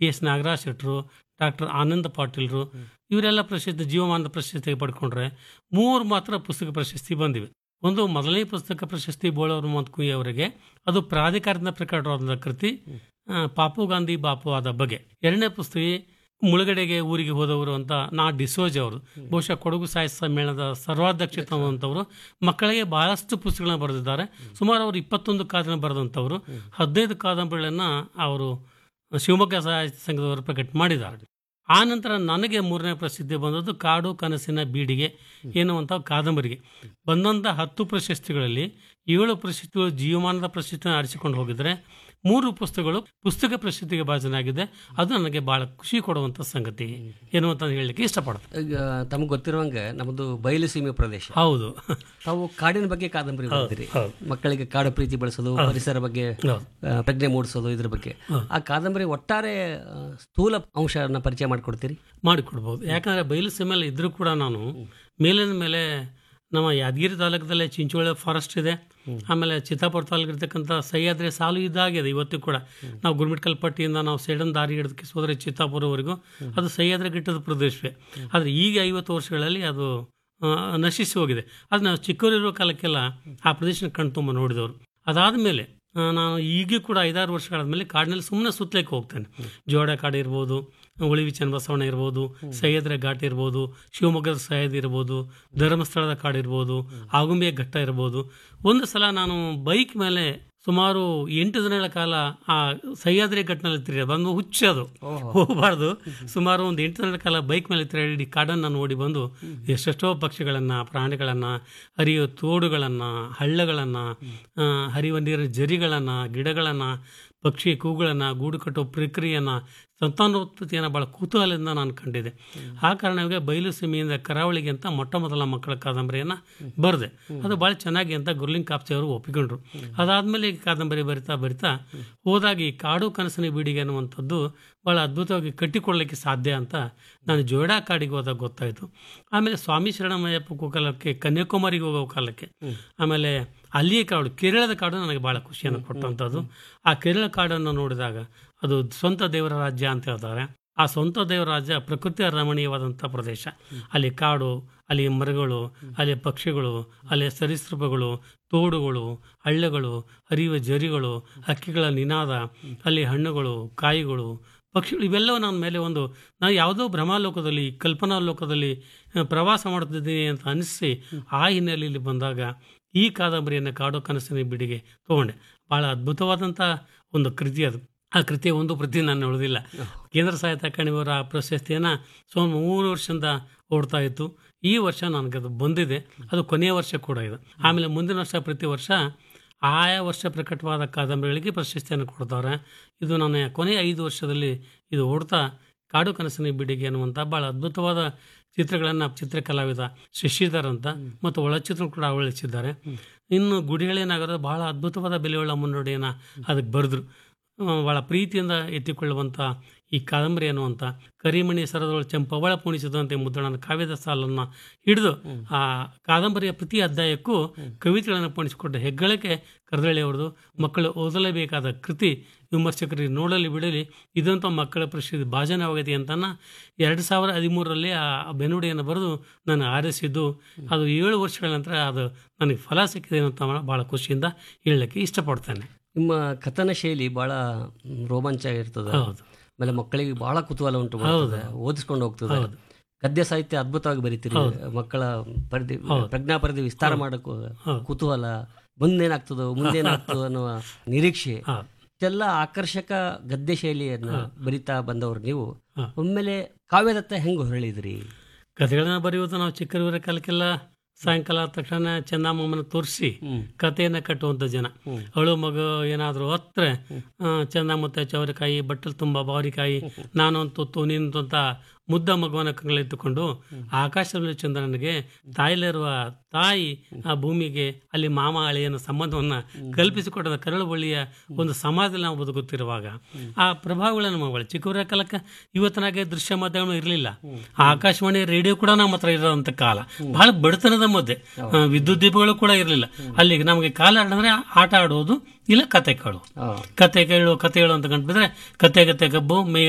T S Nagaraj ಶೆಟ್ಟರು doctor Ananda ಪಾಟೀಲ್ರು ಇವರೆಲ್ಲ ಪ್ರಶಸ್ತಿ ಜೀವಮಾನದ ಪ್ರಶಸ್ತಿ ಪಡ್ಕೊಂಡ್ರೆ ಮೂರು ಮಾತ್ರ ಪುಸ್ತಕ ಪ್ರಶಸ್ತಿ ಬಂದಿವೆ ಒಂದು ಮೊದಲನೇ ಪುಸ್ತಕ ಪ್ರಶಸ್ತಿ ಬೋಳವರು ಮತ್ತು ಕುಯ್ಯ ಅವರಿಗೆ ಅದು ಪ್ರಾಧಿಕಾರದಿಂದ ಪ್ರಕಟವಾದ ಕೃತಿ ಆ, ಪಾಪು ಗಾಂಧಿ ಬಾಪು ಆದ ಬಗೆ ಎರಡನೇ ಪುಸ್ತಕ ಮುಳುಗಡೆಗೆ ಊರಿಗೆ ಹೋದವರು ಅಂತ ನಾ ಡಿಸೋಜ್ ಅವರು ಬಹುಶಃ ಕೊಡಗು ಸಾಹಿತ್ಯ ಸಮ್ಮೇಳನದ ಸರ್ವಾಧ್ಯಕ್ಷತವಂತವರು ಮಕ್ಕಳಿಗೆ ಬಹಳಷ್ಟು ಪುಸ್ತಕಗಳನ್ನ ಬರೆದಿದ್ದಾರೆ ಸುಮಾರು ಅವರು ಇಪ್ಪತ್ತೊಂದು ಕಾದಂಬರಿ ಬರೆದಂಥವರು ಹದಿನೈದು ಕಾದಂಬರಿಗಳನ್ನು ಅವರು ಶಿವಮೊಗ್ಗ ಸಾಹಿತ್ಯ ಸಂಘದವರು ಪ್ರಕಟ ಮಾಡಿದ್ದಾರೆ ಆ ನಂತರ ನನಗೆ ಮೂರನೇ ಪ್ರಸಿದ್ಧಿ ಬಂದದ್ದು ಕಾಡು ಕನಸಿನ ಬೀಡಿಗೆ ಎನ್ನುವಂಥ ಕಾದಂಬರಿಗೆ ಬಂದಂಥ ಹತ್ತು ಪ್ರಶಸ್ತಿಗಳಲ್ಲಿ ಏಳು ಪ್ರಶಸ್ತಿಗಳು ಜೀವಮಾನದ ಪ್ರಶಸ್ತಿಯನ್ನು ಆರಿಸಿಕೊಂಡು ಹೋಗಿದ್ರೆ ಮೂರು ಪುಸ್ತಕಗಳು ಪುಸ್ತಕ ಪ್ರಶಸ್ತಿಗೆ ಭಾಜನಾಗಿದೆ ಅದು ನನಗೆ ಬಹಳ ಖುಷಿ ಕೊಡುವಂಥ ಸಂಗತಿ ಎನ್ನುವಂತ ಹೇಳಲಿಕ್ಕೆ ಇಷ್ಟಪಡ್ತೀನಿ ಈಗ ತಮಗೆ ಗೊತ್ತಿರುವಂಗೆ ನಮ್ಮದು ಬಯಲು ಸೀಮೆ ಪ್ರದೇಶ ಹೌದು ತಾವು ಕಾಡಿನ ಬಗ್ಗೆ ಕಾದಂಬರಿ ಬರೆದಿರಿ ಹೌದು. ಮಕ್ಕಳಿಗೆ ಕಾಡು ಪ್ರೀತಿ ಬೆಳೆಸೋದು ಪರಿಸರ ಬಗ್ಗೆ ಹೌದು. ಆ, ಪ್ರಜ್ಞೆ ಮೂಡಿಸೋದು ಇದ್ರ ಬಗ್ಗೆ ಆ ಕಾದಂಬರಿ ಒಟ್ಟಾರೆ ಆ, ಸ್ಥೂಲ ಅಂಶನ ಪರಿಚಯ ಮಾಡಿಕೊಡ್ತೀರಿ ಮಾಡಿಕೊಡ್ಬೋದು ಯಾಕಂದರೆ ಬಯಲು ಸೀಮೆಯಲ್ಲಿ ಇದ್ರೂ ಕೂಡ ನಾನು ಮೇಲಿನ ಮೇಲೆ ನಮ್ಮ ಯಾದಗಿರಿ ತಾಲೂಕದಲ್ಲೇ ಚಿಂಚೋಳಿ ಫಾರೆಸ್ಟ್ ಇದೆ ಆಮೇಲೆ ಚಿತ್ತಾಪುರ ತಾಲೂಕು ಇರ್ತಕ್ಕಂಥ ಸಹ್ಯಾದ್ರಿ ಸಾಲು ಇದಾಗಿದೆ ಇವತ್ತು ಕೂಡ ನಾವು ಗುರುಮಿಟ್ಕಲ್ ಪಟ್ಟಿಯಿಂದ ನಾವು ಸೇಡನ್ ದಾರಿ ಹಿಡಿದಕ್ಕೆ ಹೋದರೆ ಚಿತ್ತಾಪುರವರೆಗೂ ಅದು ಸಹ್ಯಾದ್ರಿ ಗಿಟ್ಟದ ಪ್ರದೇಶವೇ ಆದರೆ ಈಗ ಐವತ್ತು ವರ್ಷಗಳಲ್ಲಿ ಅದು ಆ, ನಶಿಸಿ ಹೋಗಿದೆ ಅದು ನಾವು ಚಿಕ್ಕವರಿರೋ ಕಾಲಕ್ಕೆಲ್ಲ ಆ ಪ್ರದೇಶನ ಕಣ್ತುಂಬ ನೋಡಿದವರು ಅದಾದ ಮೇಲೆ ಆ, ನಾನು ಈಗ ಕೂಡ ಐದಾರು ವರ್ಷಗಳಾದ್ಮೇಲೆ ಕಾಡಿನಲ್ಲಿ ಸುಮ್ಮನೆ ಸುತ್ತಲಿಕ್ಕೆ ಹೋಗ್ತೇನೆ ಜೋಡ ಕಾಡು ಇರ್ಬೋದು ಉಳಿವಿ ಚನ್ನಬಸವಣ್ಣ ಇರ್ಬೋದು ಸಹ್ಯಾದ್ರಿ ಘಾಟ್ ಇರ್ಬೋದು ಶಿವಮೊಗ್ಗದ ಸಹ್ಯಾದ್ರಿ ಇರ್ಬೋದು ಧರ್ಮಸ್ಥಳದ ಕಾಡು ಇರ್ಬೋದು ಆಗುಂಬೆಯ ಘಟ್ಟ ಇರ್ಬೋದು ಒಂದು ಸಲ ನಾನು ಬೈಕ್ ಮೇಲೆ ಸುಮಾರು ಎಂಟು ದಿನಗಳ ಕಾಲ ಆ ಸಹ್ಯಾದ್ರಿ ಘಟ್ಟನಲ್ಲಿ ತಿರುಗಿ ಬಂದು ಹುಚ್ಚ ಅದು ಹೋಗಬಾರ್ದು ಸುಮಾರು ಒಂದು ಎಂಟು ದಿನಗಳ ಕಾಲ ಬೈಕ್ ಮೇಲೆ ತಿರುಗಾಡಿ ಕಾಡನ್ನು ನೋಡಿ ಬಂದು ಎಷ್ಟೆಷ್ಟೋ ಪಕ್ಷಿಗಳನ್ನು ಪ್ರಾಣಿಗಳನ್ನು ಹರಿಯೋ ತೋಡುಗಳನ್ನು ಹಳ್ಳಗಳನ್ನು ಆ, ಹರಿಯುವ ನೀರಿನ ಜರಿಗಳನ್ನು ಗಿಡಗಳನ್ನು ಪಕ್ಷಿ ಕೂಗುಗಳನ್ನು ಗೂಡು ಕಟ್ಟೋ ಪ್ರಕ್ರಿಯೆಯನ್ನು ಸಂತಾನೋತ್ಪತ್ತಿಯನ್ನು ಭಾಳ ಕುತೂಹಲದಿಂದ ನಾನು ಕಂಡಿದ್ದೆ ಆ ಕಾರಣವಾಗಿ ಬಯಲು ಸೀಮೆಯಿಂದ ಕರಾವಳಿಗೆ ಅಂತ ಮೊಟ್ಟ ಮೊದಲ ಮಕ್ಕಳ ಕಾದಂಬರಿಯನ್ನು ಬರೆದೆ ಅದು ಭಾಳ ಚೆನ್ನಾಗಿ ಅಂತ ಗುರ್ಲಿಂಗ್ ಕಾಪ್ಸೆ ಅವರು ಒಪ್ಪಿಕೊಂಡ್ರು ಅದಾದಮೇಲೆ ಈ ಕಾದಂಬರಿ ಬರಿತಾ ಬರಿತಾ ಹೋದಾಗ ಈ ಕಾಡು ಕನಸಿನ ಬೀಡಿಗೆ ಅನ್ನುವಂಥದ್ದು ಭಾಳ ಅದ್ಭುತವಾಗಿ ಕಟ್ಟಿಕೊಳ್ಳಲಿಕ್ಕೆ ಸಾಧ್ಯ ಅಂತ ನಾನು ಜೋಡಾ ಕಾಡಿಗೆ ಹೋದಾಗ ಗೊತ್ತಾಯಿತು ಆಮೇಲೆ ಸ್ವಾಮಿ ಶರಣಮಯ್ಯಪ್ಪ ಕಾಲಕ್ಕೆ ಕನ್ಯಾಕುಮಾರಿಗೆ ಹೋಗೋ ಕಾಲಕ್ಕೆ ಆಮೇಲೆ ಅಲ್ಲಿಯ ಕಾಡು ಕೇರಳದ ಕಾಡು ನನಗೆ ಭಾಳ ಖುಷಿಯನ್ನು ಕೊಟ್ಟಂಥದ್ದು ಆ ಕೇರಳ ಕಾಡನ್ನು ನೋಡಿದಾಗ ಅದು ಸ್ವಂತ ದೇವರ ರಾಜ್ಯ ಅಂತ ಹೇಳ್ತಾರೆ ಆ ಸ್ವಂತ ದೇವರ ರಾಜ್ಯ ಪ್ರಕೃತಿಯ ರಮಣೀಯವಾದಂಥ ಪ್ರದೇಶ ಅಲ್ಲಿ ಕಾಡು ಅಲ್ಲಿ ಮರಗಳು ಅಲ್ಲಿ ಪಕ್ಷಿಗಳು ಅಲ್ಲಿ ಸರೀಸೃಪಗಳು ತೋಡುಗಳು ಹಳ್ಳಗಳು ಹರಿಯುವ ಜರಿಗಳು ಹಕ್ಕಿಗಳ ನಿನಾದ ಅಲ್ಲಿ ಹಣ್ಣುಗಳು ಕಾಯಿಗಳು ಪಕ್ಷಿಗಳು ಇವೆಲ್ಲವೂ ನನ್ನ ಮೇಲೆ ಒಂದು ನಾನು ಯಾವುದೋ ಭ್ರಮಾಲೋಕದಲ್ಲಿ ಕಲ್ಪನಾ ಲೋಕದಲ್ಲಿ ಆ, ಪ್ರವಾಸ ಮಾಡ್ತಿದ್ದೀನಿ ಅಂತ ಅನಿಸಿ ಆ ಹಿನ್ನೆಲೆಯಲ್ಲಿ ಬಂದಾಗ ಈ ಕಾದಂಬರಿಯನ್ನು ಕಾಡು ಕನಸಿನ ಬಿಡಿಗೆ ತಗೊಂಡೆ ಭಾಳ ಅದ್ಭುತವಾದಂಥ ಒಂದು ಕೃತಿ ಅದು ಆ ಕೃತಿಯ ಒಂದು ಪ್ರತಿ ನಾನು ಉಳಿದಿಲ್ಲ ಕೇಂದ್ರ ಸಾಹಿತ್ಯ ಅಕಾಡೆಮಿಯವರ ಆ ಪ್ರಶಸ್ತಿಯನ್ನು ಸುಮಾರು ಮೂರು ವರ್ಷದಿಂದ ಓಡ್ತಾ ಇತ್ತು ಈ ವರ್ಷ ನನಗೆ ಅದು ಬಂದಿದೆ ಅದು ಕೊನೆಯ ವರ್ಷ ಕೂಡ ಇದೆ ಆಮೇಲೆ ಮುಂದಿನ ವರ್ಷ ಪ್ರತಿ ವರ್ಷ ಆಯಾ ವರ್ಷ ಪ್ರಕಟವಾದ ಕಾದಂಬರಿಗಳಿಗೆ ಪ್ರಶಸ್ತಿಯನ್ನು ಕೊಡ್ತಾರೆ ಇದು ನನ್ನ ಕೊನೆಯ ಐದು ವರ್ಷದಲ್ಲಿ ಇದು ಓಡ್ತಾ ಕಾಡು ಕನಸಿನ ಬಿಡಿಗೆ ಅನ್ನುವಂಥ ಭಾಳ ಅದ್ಭುತವಾದ ಚಿತ್ರಗಳನ್ನು ಚಿತ್ರಕಲಾವಿದ ಶಶಿಧರ್ ಅಂತ ಮತ್ತು ಒಳಚಿತ್ರ ಕೂಡ ಅಳವಡಿಸಿದ್ದಾರೆ ಇನ್ನು ಗುಡಿಗಳೇನಾಗೋದು ಬಹಳ ಅದ್ಭುತವಾದ ಬೆಲೆಯುಳ್ಳ ಮುನ್ನುಡಿಯನ್ನು ಅದಕ್ಕೆ ಬರೆದ್ರು ಭಾಳ ಪ್ರೀತಿಯಿಂದ ಎತ್ತಿಕೊಳ್ಳುವಂಥ ಈ ಕಾದಂಬರಿ ಅನ್ನುವಂಥ ಕರಿಮಣಿ ಸರದೊಳ ಚೆಂಪವಳ ಪುಣಿಸಿದಂತೆ ಮುದ್ರಣನ ಕಾವ್ಯದ ಸಾಲನ್ನು ಹಿಡಿದು ಆ ಕಾದಂಬರಿಯ ಪ್ರತಿ ಅಧ್ಯಾಯಕ್ಕೂ ಕವಿತೆಗಳನ್ನು ಪಣಿಸಿಕೊಟ್ಟ ಹೆಗ್ಗಳಿಕೆ ಕರ್ದಳ್ಳಿಯವ್ರದ್ದು ಮಕ್ಕಳು ಓದಲೇಬೇಕಾದ ಕೃತಿ ವಿಮರ್ಶಕರಿಗೆ ನೋಡಲಿ ಬಿಡಲಿ ಇದಂತೂ ಮಕ್ಕಳ ಪ್ರಸಿದ್ಧಿ ಭಾಜನವಾಗೈತಿ ಅಂತನ ಎರಡು ಸಾವಿರ ಹದಿಮೂರರಲ್ಲಿ ಆ ಬೆನ್ನುಡಿಯನ್ನು ಬರೆದು ನಾನು ಆರಿಸಿದ್ದು ಅದು ಏಳು ವರ್ಷಗಳ ನಂತರ ಅದು ನನಗೆ ಫಲ ಸಿಕ್ಕಿದೆ ಅಂತ ಭಾಳ ಖುಷಿಯಿಂದ ಹೇಳಲಿಕ್ಕೆ ಇಷ್ಟಪಡ್ತೇನೆ ನಿಮ್ಮ ಕಥನ ಶೈಲಿ ಬಹಳ ಮ್, ರೋಮಾಂಚ ಇರ್ತದೆ ಹೌದು ಆಮೇಲೆ ಮಕ್ಕಳಿಗೆ ಬಹಳ ಕುತೂಹಲ ಉಂಟು ಮಾಡ್ತದೆ ಓದಿಸ್ಕೊಂಡು ಹೋಗ್ತದೆ ಹೌದು. ಗದ್ಯ ಸಾಹಿತ್ಯ ಅದ್ಭುತವಾಗಿ ಬರೀತೀರಿ ಮಕ್ಕಳ ಪರಿಧಿ ಪ್ರಜ್ಞಾ ಪರಿಧಿ ವಿಸ್ತಾರ ಮಾಡಕ್ಕೂ ಕುತೂಹಲ ಮುಂದೇನಾಗ್ತದೋ ಮುಂದೇನಾಗ್ತದೋ ಅನ್ನುವ ನಿರೀಕ್ಷೆ ಹೌದು. ಇಷ್ಟೆಲ್ಲ ಆಕರ್ಷಕ ಗದ್ಯ ಶೈಲಿಯನ್ನ ಬರಿತಾ ಬಂದವರು ನೀವು ಹಾ. ಒಮ್ಮೆಲೆ ಕಾವ್ಯದತ್ತ ಹೆಂಗ್ ಹೊರಳಿದ್ರಿ ಕಥೆಗಳನ್ನ ಬರೆಯುವುದು ನಾವು ಚಿಕ್ಕವರ ಕಾಲಕ್ಕೆಲ್ಲ ಸಾಯಂಕಾಲ ಆದ ತಕ್ಷಣ ಚಂದಮ್ಮನ ತೋರಿಸಿ ಕಥೆಯನ್ನು ಕಟ್ಟುವಂಥ ಜನ ಅವಳು ಮಗು ಏನಾದರೂ ಹತ್ರ ಚಂದಮುತ್ತ ಚೌರಿಕಾಯಿ ಬಟ್ಟಲು ತುಂಬ ಬಾವರಿಕಾಯಿ ನಾನು ಅಂತೂ ನೀನು ಅಂತ ಮುದ್ದ ಮಗುವನ್ನ ಕಂಗಳಿಟ್ಟುಕೊಂಡು ಆಕಾಶದಲ್ಲಿ ಚಂದ್ರನಿಗೆ ತಾಯಿಲಿರುವ ತಾಯಿ ಆ ಭೂಮಿಗೆ ಅಲ್ಲಿ ಮಾಮ ಅಳಿಯನ ಸಂಬಂಧವನ್ನು ಕಲ್ಪಿಸಿಕೊಟ್ಟದ ಕರಳು ಬಳ್ಳಿಯ ಒಂದು ಸಮಾಜದಲ್ಲಿ ನಾವು ಬದುಕುತ್ತಿರುವಾಗ ಆ ಪ್ರಭಾವಗಳನ್ನು ಮಗಳು ಚಿಕ್ಕವರ ಕಾಲಕ್ಕೆ ಇವತ್ತಿನಾಗೆ ದೃಶ್ಯ ಮಾಧ್ಯಮ ಇರಲಿಲ್ಲ ಆಕಾಶವಾಣಿ ರೇಡಿಯೋ ಕೂಡ ನಮ್ಮ ಹತ್ರ ಇರೋಂಥ ಕಾಲ ಬಹಳ ಬಡತನದ ಮಧ್ಯೆ ಆ, ವಿದ್ಯುತ್ ದೀಪಗಳು ಕೂಡ ಇರಲಿಲ್ಲ ಅಲ್ಲಿಗೆ ನಮಗೆ ಕಾಲ ಆಡಿದ್ರೆ ಆಟ ಆಡೋದು ಇಲ್ಲ ಕತೆ ಕೇಳು ಕತೆ ಕೇಳು ಕತೆ ಹೇಳು ಅಂತ ಕಂಡು ಬಿದ್ರೆ ಕತೆ ಕತೆ ಗಬ್ಬು ಮೇ